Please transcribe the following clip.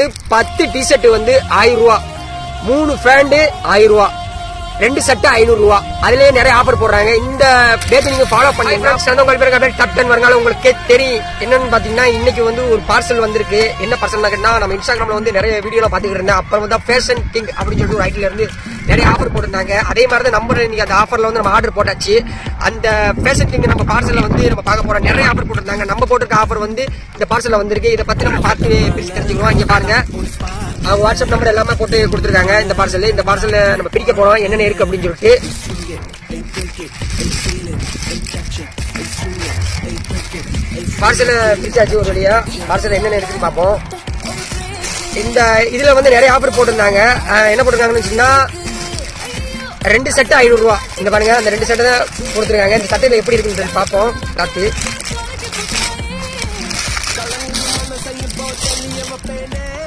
வந்து பத்து டிஷர்ட் வந்து ஆயிரம் ரூபா மூணு ஃபேண்ட் ஆயிரம் ரூபா ரெண்டு செட்டு ஐநூறு ரூபா அதுலயே நிறைய ஆஃபர் போடுறாங்க இந்த பேஜ் நீங்க ஃபாலோ பண்ணீங்கன்னா உங்கள் பேருக்கு அப்படியே டாப் டென் வருங்கால உங்களுக்கே தெரியும் என்னன்னு பாத்தீங்கன்னா இன்னைக்கு வந்து ஒரு பார்சல் வந்திருக்கு என்ன பார்சல் கேட்டா நம்ம இன்ஸ்டாகிராம்ல வந்து நிறைய வீடியோல பாத்துக்கிட்டு இருந்தேன் அப்புறம் வந்து ஃபேஷன் கிங் அப்படின்னு சொல்லிட்டு ஒரு ஐடில இருந்து நிறைய ஆஃபர் போட்டிருந்தாங்க அதே மாதிரி தான் நம்ம இன்னைக்கு அந்த ஆஃபர்ல வந்து நம்ம ஆர்டர் போட்டாச்சு அந்த ஃபேஷன் கிங் நம்ம பார்சல்ல வந்து நம்ம பார்க்க போறோம் நிறைய ஆஃபர் போட்டிருந்தாங்க நம்ம போட்டிருக்க ஆஃபர் வந்து இந்த பார்சல்ல வந்திருக்கு இதை பத்தி நம்ம பார்த்து பிரிச்சு தெரிஞ்சுக்கிறோம் இங்க பாருங்க அவங்க வாட்ஸ்அப் நம்பர் எல்லாமே போட்டு கொடுத்துருக்காங்க இந்த பார்சல் இந்த பார்சல் நம்ம பிரிக்க போறோம் என்னென்ன இருக்கு அப்படின்னு சொல்லிட்டு பார்சல் பிரிச்சாச்சு ஒரு வழியா பார்சல் என்னென்ன இருக்குன்னு பார்ப்போம் இந்த இதுல வந்து நிறைய ஆஃபர் போட்டிருந்தாங்க அஹ் என்ன போட்டிருக்காங்கன்னு வச்சுன்னா ரெண்டு செட்டு ஐநூறு ரூபா இந்த பாருங்க அந்த ரெண்டு செட்டை தான் கொடுத்துருக்காங்க இந்த சட்டையில எப்படி இருக்குன்னு சொல்லி பார்ப்போம் காத்து